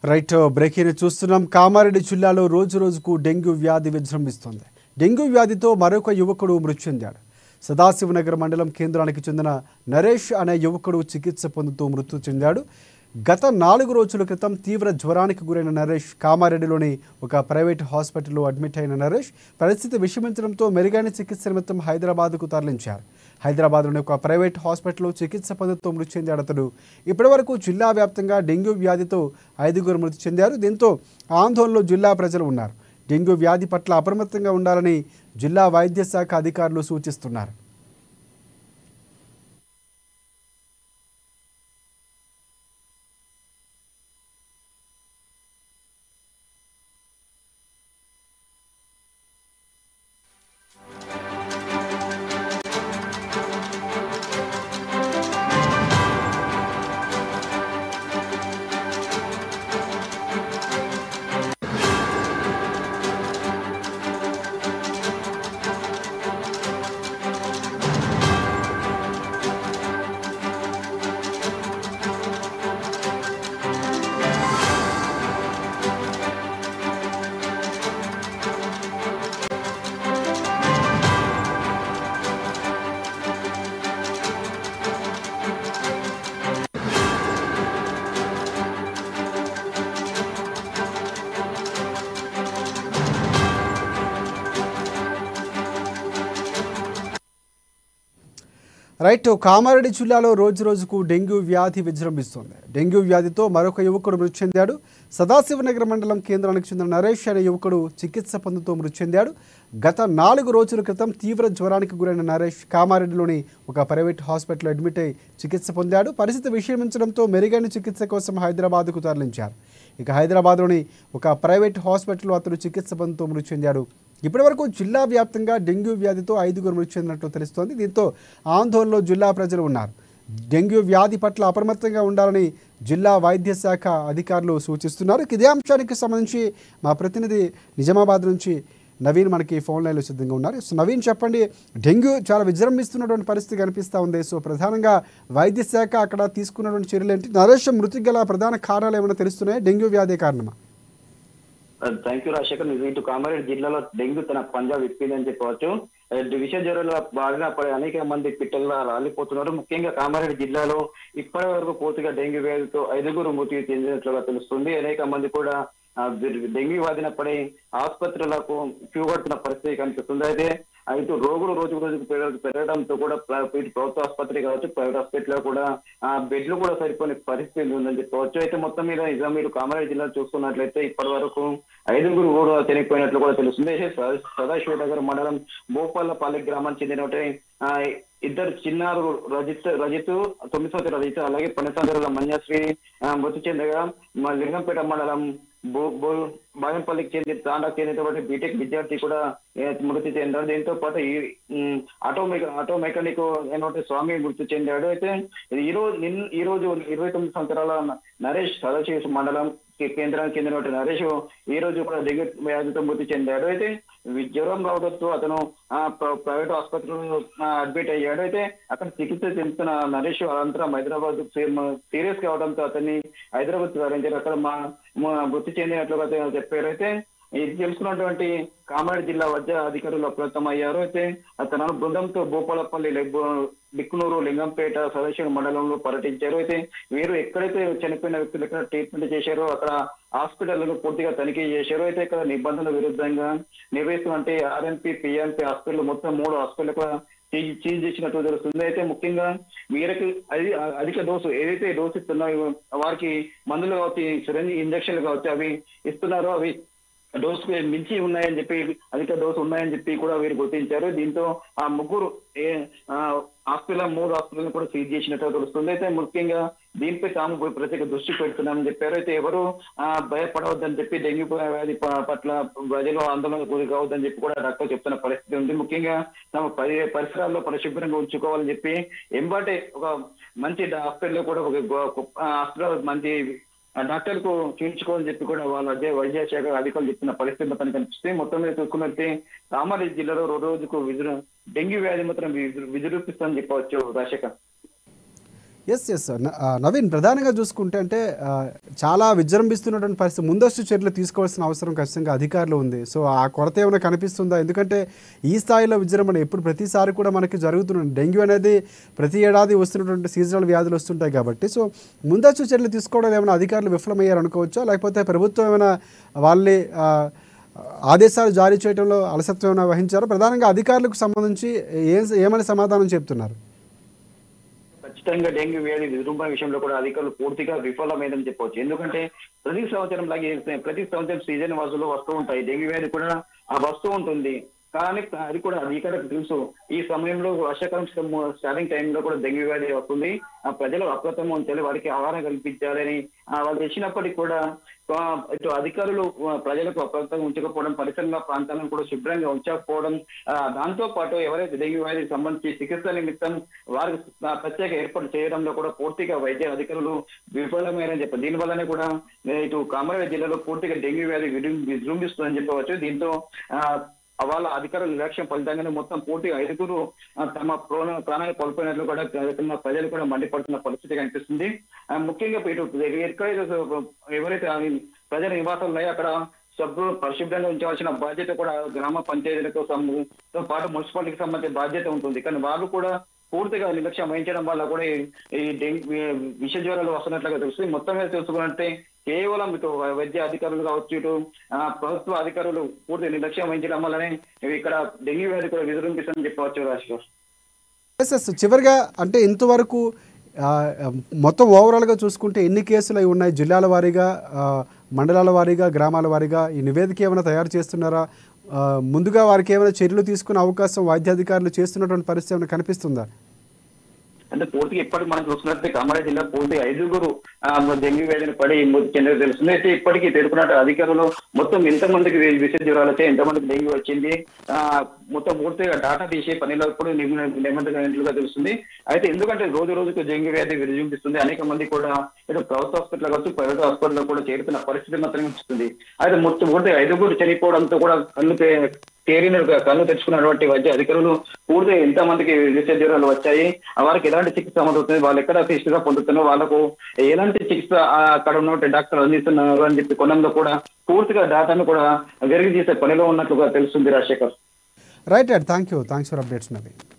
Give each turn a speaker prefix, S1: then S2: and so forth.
S1: right breaking చూస్తున్నాం కామారెడ్డి జిల్లాలో రోజు రోజుకు డెంగ్యూ వ్యాధి విజృంభిస్తోంది డెంగ్యూ వ్యాధితో మరొక యువకుడు మృతి చెందాడు సదాశివనగర్ మండలం కేంద్రానికి చెందిన నరేష్ అనే యువకుడు చికిత్స పొందుతూ మృతి చెందాడు గత నాలుగు రోజుల క్రితం తీవ్ర జ్వరానికి గురైన నరేష్ కామారెడ్డిలోని ఒక ప్రైవేట్ హాస్పిటల్లో అడ్మిట్ అయిన నరేష్ పరిస్థితి విషమించడంతో మెరుగైన చికిత్స నిమిత్తం హైదరాబాద్కు తరలించారు హైదరాబాద్లోని ఒక ప్రైవేట్ హాస్పిటల్లో చికిత్స పొందుతూ మృతి చెందాడు అతడు ఇప్పటివరకు జిల్లా వ్యాప్తంగా డెంగ్యూ వ్యాధితో ఐదుగురు మృతి చెందారు దీంతో ఆందోళనలో జిల్లా ప్రజలు ఉన్నారు డెంగ్యూ వ్యాధి పట్ల అప్రమత్తంగా ఉండాలని జిల్లా వైద్య శాఖ అధికారులు సూచిస్తున్నారు రైట్ కామారెడ్డి జిల్లాలో రోజు రోజుకు డెంగ్యూ వ్యాధి విజృంభిస్తోంది డెంగ్యూ వ్యాధితో మరొక యువకుడు మృతి చెందాడు సదాశివనగర్ మండలం కేంద్రానికి చెందిన నరేష్ అనే యువకుడు చికిత్స పొందుతూ మృతి చెందాడు గత నాలుగు రోజుల క్రితం తీవ్ర జ్వరానికి గురైన నరేష్ కామారెడ్డిలోని ఒక ప్రైవేట్ హాస్పిటల్లో అడ్మిట్ అయి చికిత్స పొందాడు పరిస్థితి విషమించడంతో మెరుగైన చికిత్స కోసం హైదరాబాద్కు తరలించారు ఇక హైదరాబాద్లోని ఒక ప్రైవేట్ హాస్పిటల్లో అతడు చికిత్స పొందుతూ మృతి చెందాడు ఇప్పటివరకు జిల్లా వ్యాప్తంగా డెంగ్యూ వ్యాధితో ఐదుగురు మృతి చెందినట్లు తెలుస్తోంది దీంతో ఆందోళనలో జిల్లా ప్రజలు ఉన్నారు డెంగ్యూ వ్యాధి పట్ల అప్రమత్తంగా ఉండాలని జిల్లా వైద్య శాఖ అధికారులు సూచిస్తున్నారు ఇక ఇదే అంశానికి సంబంధించి మా ప్రతినిధి నిజామాబాద్ నుంచి నవీన్ మనకి ఫోన్ లైన్లో సిద్ధంగా ఉన్నారు సో నవీన్ చెప్పండి డెంగ్యూ చాలా విజృంభిస్తున్నటువంటి పరిస్థితి కనిపిస్తూ ఉంది సో ప్రధానంగా వైద్య శాఖ అక్కడ తీసుకున్నటువంటి చర్యలు ఏంటి నరేష్ మృతికి గల ప్రధాన కారణాలు ఏమైనా తెలుస్తున్నాయి డెంగ్యూ వ్యాధి కారణమా
S2: థ్యాంక్ యూ రాజశేఖర్ నిజం ఇటు కామారెడ్డి జిల్లాలో డెంగ్యూ తన పంజా విప్పిందని చెప్పవచ్చు ఆ, విష జ్వరాల బారిన పడి అనేక మంది పిట్టల్లా రాలిపోతున్నారు ముఖ్యంగా కామారెడ్డి జిల్లాలో ఇప్పటి వరకు పూర్తిగా డెంగ్యూ వ్యాధితో ఐదుగురు మృతి చెందినట్లుగా తెలుస్తుంది అనేక మంది కూడా ఆ, వి- డెంగ్యూ వ్యాధిన పడి ఆసుపత్రులకు క్యూ కడుతున్న పరిస్థితి కనిపిస్తుంది అయితే అయితే రోగులు రోజు రోజుకు పెరగ- పెరగడంతో కూడా ప్ర- ఇటు ప్రభుత్వ ఆసుపత్రి కావచ్చు ప్రైవేట్ హాస్పిటల్ కూడా ఆ బెడ్లు కూడా సరిపోని పరిస్థితి ఉందని చెప్పవచ్చు అయితే మొత్తం మీద నిజం మీరు కామారెడ్డి జిల్లా చూసుకున్నట్లయితే ఇప్పటి వరకు ఐదుగురు కూడా చనిపోయినట్లు కూడా తెలుస్తుంది అయితే స- సదాశివ నగర్ మండలం భూపాలపల్లి గ్రామానికి చెందినటువంటి ఆ, ఇద్దరు చిన్నారు రజిత్ రజిత్ తొమ్మిది సంవత్సరాల రజిత్ అలాగే పన్నెండు సంవత్సరాల మన్యశ్రీ ఆ, మృతి చెందగా మా లింగంపేట మండలం బో బో బాగంపల్లికి చెందిన తాండాకు చెందినటువంటి బీటెక్ విద్యార్థి కూడా ఏ, మృతి చెందాడు దీంతో పాటు ఈ ఉమ్, ఆటో మెక ఆటో మెకానిక్ అయినటువంటి స్వామి మృతి చెందాడు అయితే ఈ రోజు నిన్న ఈ రోజు ఇరవై తొమ్మిది సంవత్సరాల న- నరేష్ సదాశివ మండలం కే- కేంద్రానికి చెందినటువంటి నరేష్ ఈ రోజు కూడా డెంగ్యూ వ్యాధితో మృతి చెందాడు అయితే వి- జ్వరం రావడంతో అతను ఆ, ప్ర- ప్రైవేట్ ఆసుపత్రిలో ఆ, అడ్మిట్ అయ్యాడు అయితే అక్కడ చికిత్స చెందుతున్న నరేష్ అనంతరం హైదరాబాద్ సీరియస్ కావడంతో అతన్ని హైదరాబాద్ తరలించారు అక్కడ మా మా మృతి చెందినట్లుగా అతను చెప్పారు అయితే ఇది తెలుసుకున్నటువంటి కామారెడ్డి జిల్లా వైద్య అధికారులు అప్రమత్తమయ్యారు అయితే తన బృందంతో భూపాలపల్లి లెబ్బ బిక్కునూరు లింగంపేట సదాశివ మండలంలో పర్యటించారు అయితే వీరు ఎక్కడైతే చనిపోయిన వ్యక్తులు ఎక్కడ ట్రీట్మెంట్ చేశారో అక్కడ హాస్పిటల్లను పూర్తిగా తనిఖీ చేశారు అయితే ఇక్కడ నిబంధనల విరుద్ధంగా నిర్వహిస్తున్నట్టు ఆర్ఎంపీ పిఎంపీ హాస్పిటల్ మొత్తం మూడు హాస్పిటల్ కూడా చీజ్ చీజ్ చేసినట్టు తెలుస్తుంది అయితే ముఖ్యంగా వీరికి అది అధిక డోసు ఏదైతే డోసు ఇస్తున్నారో వారికి మందులు కావచ్చు సిరంజి ఇంజక్షన్లు కావచ్చు అవి ఇస్తున్నారో అవి డోసు మించి ఉన్నాయని చెప్పి అధిక డోసు ఉన్నాయని చెప్పి కూడా వీరు గుర్తించారు దీంతో ఆ ముగ్గురు ఏ ఆ, హాస్పిటల్ మూడు హాస్పిటల్ కూడా సీజ్ చేసినట్టు తెలుస్తుంది అయితే ముఖ్యంగా దీనిపై తాము పోయి ప్రత్యేక దృష్టి పెడుతున్నామని చెప్పారు అయితే ఎవరు ఆ, భయపడవద్దని చెప్పి డెంగ్యూ వ్యాధి ప- పట్ల ప్రజలు ఆందోళన గురి కావద్దని చెప్పి కూడా డాక్టర్ చెప్తున్న పరిస్థితి ఉంది ముఖ్యంగా తమ పరి పరిసరాల్లో పరిశుభ్రంగా ఉంచుకోవాలని చెప్పి ఎంబటే ఒక మంచి హాస్పిటల్ కూడా ఒక గొ- గొప్ప హాస్పిటల్ మంచి ఆ డాక్టర్ కు చూపించుకోవాలని చెప్పి కూడా వాళ్ళ అదే వైద్య శాఖ అధికారులు చెప్తున్న పరిస్థితి మొత్తం కనిపిస్తే మొత్తం మీద చూసుకున్నట్టే కామారెడ్డి జిల్లాలో రోజు రోజుకు విజృ డెంగ్యూ వ్యాధి మాత్రం విజృ- విజృంభిస్తుందని చెప్పవచ్చు రాజశేఖర్
S1: ఎస్ ఎస్ నవీన్ ప్రధానంగా చూసుకుంటే అంటే ఆ, చాలా విజృంభిస్తున్నటువంటి పరిస్థితి ముందస్తు చర్యలు తీసుకోవాల్సిన అవసరం ఖచ్చితంగా అధికారులు ఉంది సో ఆ కొరత ఏమైనా కనిపిస్తుందా ఎందుకంటే ఈ స్థాయిలో విజృంభణ ఎప్పుడు ప్రతిసారి కూడా మనకి జరుగుతున్న డెంగ్యూ అనేది ప్రతి ఏడాది వస్తున్నటువంటి సీజనల్ వ్యాధులు వస్తుంటాయి కాబట్టి సో ముందస్తు చర్యలు తీసుకోవడం ఏమైనా అధికారులు విఫలమయ్యారు అనుకోవచ్చా లేకపోతే ప్రభుత్వం ఏమైనా వాళ్ళని ఆ, ఆదేశాలు జారీ చేయడంలో అలసత్వం ఏమైనా వహించారో ప్రధానంగా అధికారులకు సంబంధించి ఏ ఏమని సమాధానం చెప్తున్నారు
S2: ఖచ్చితంగా డెంగ్యూ వ్యాధి విజృంభణ విషయంలో కూడా అధికారులు పూర్తిగా విఫలమైందని చెప్పవచ్చు ఎందుకంటే ప్రతి సంవత్సరం లాగే ప్రతి సంవత్సరం సీజన్ వాసులు వస్తూ ఉంటాయి డెంగ్యూ వ్యాధి కూడా ఆ వస్తూ ఉంటుంది కానీ అది కూడా అధికారులకు తెలుసు ఈ సమయంలో వర్షాకాలం స్టార్టింగ్ టైంలో కూడా డెంగ్యూ వ్యాధి వస్తుంది ఆ ప్రజలు అప్రమత్తం ఉంచాలి వారికి అవగాహన కల్పించాలని ఆ, వాళ్ళు తెచ్చినప్పటికీ కూడా ఆ, ఇటు అధికారులు ఆ, ప్రజలకు అప్రమత్తంగా ఉంచకపోవడం పరిసర ప్రాంతాలను కూడా శుభ్రంగా ఉంచకపోవడం ఆ, దాంతో పాటు ఎవరైతే డెంగ్యూ వ్యాధికి సంబంధించి చికిత్స నిమిత్తం వారికి ఆ, ప్రత్యేక ఏర్పాటు చేయడంలో కూడా పూర్తిగా వైద్య అధికారులు విఫలమైనని చెప్పారు దీని వల్లనే కూడా ఏ, ఇటు కామారెడ్డి జిల్లాలో పూర్తిగా డెంగ్యూ వ్యాధి విజృం- విజృంభిస్తుందని చెప్పవచ్చు దీంతో ఆ, వాళ్ళ అధికారుల నిర్లక్ష్యం ఫలితంగానే మొత్తం పూర్తిగా ఐదుగురు ఆ, తమ ప్రాణ ప్రాణాలు కోల్పోయినట్లు కూడా ఉన్న ప్రజలు కూడా మండిపడుతున్న పరిస్థితి కనిపిస్తుంది ఆ, ముఖ్యంగా ఇటు ఎక్కడైతే ఎవరైతే ఆ ప్రజల నివాసాలు ఉన్నాయో అక్కడ సభ్యులు పరిశుభ్రంగా ఉంచవలసిన బాధ్యత కూడా గ్రామ పంచాయతీలతో సం- తో పాటు మున్సిపాలిటీకి సంబంధించిన బాధ్యత ఉంటుంది కానీ వాళ్ళు కూడా పూర్తిగా నిర్లక్ష్యం వహించడం వల్ల కూడా ఈ- ఈ డెంగ్యూ విష జ్వరాలు వస్తున్నట్లుగా తెలుస్తుంది మొత్తం మీద తెలుసుకుంటే కేవలం ఇటు వైద్య అధికారులు కావచ్చు ఇటు ఆ, ప్రభుత్వ అధికారులు పూర్తి నిర్లక్ష్యం వహించడం వల్లనే ఇక్కడ డెంగ్యూ వ్యాధి కూడా విజృంభిస్తుందని చెప్పవచ్చు రాజకీయ
S1: ఎస్ ఎస్ చివరిగా అంటే ఇంతవరకు ఆ, మొత్తం ఓవరాల్గా చూసుకుంటే ఎన్ని కేసులు అయి ఉన్నాయి జిల్లాల వారీగా ఆ, మండలాల వారీగా గ్రామాల వారీగా ఈ నివేదిక ఏమైనా తయారు చేస్తున్నారా ఆ, ముందుగా వారికి ఏమైనా చర్యలు తీసుకునే అవకాశం వైద్యాధికారులు చేస్తున్నటువంటి పరిస్థితి ఏమైనా కనిపిస్తుందా
S2: అంటే పూర్తిగా ఇప్పటికి మనం చూసుకున్నట్లయితే కామారెడ్డి జిల్లా పూర్తి ఐదుగురు ఆ, డెంగ్యూ వ్యాధిని పడి మృతి చెందిన తెలుస్తుంది అయితే ఇప్పటికీ పేర్కొన్నట్టు అధికారులు మొత్తం ఎంతమందికి వీ- విష జ్వరాలు వచ్చాయి ఎంతమందికి డెంగ్యూ వచ్చింది ఆ మొత్తం పూర్తిగా డాటా తీసే పనిలో ఇప్పుడు నియమితులుగా తెలుస్తుంది అయితే ఎందుకంటే రోజు రోజుకు డెంగ్యూ వ్యాధి విజృంభిస్తుంది అనేక మంది కూడా ఇటు ప్రభుత్వ హాస్పిటల్ కావచ్చు ప్రైవేట్ హాస్పిటల్ కూడా చేరుతున్న పరిస్థితి మాత్రం వస్తుంది అయితే మొత్తం పూర్తి ఐదుగురు చనిపోవడంతో కూడా కళ్ళు తే- తేరిన కళ్ళు తెచ్చుకున్నటువంటి వైద్య అధికారులు పూర్తిగా ఎంత మందికి విష జ్వరాలు వచ్చాయి ఆ వారికి ఎలాంటి చికిత్స అందుతుంది వాళ్ళు ఎక్కడ చికిత్స పొందుతున్నారో వాళ్ళకు ఎలాంటి చికిత్స ఆ అక్కడ ఉన్నటువంటి డాక్టర్ అందిస్తున్నారు అని చెప్పి కొనంలో కూడా పూర్తిగా డాటాను కూడా వెరిగి చేసే పనిలో ఉన్నట్లుగా తెలుస్తుంది Rajasekhar
S1: right right thank you thanks for updates Naveen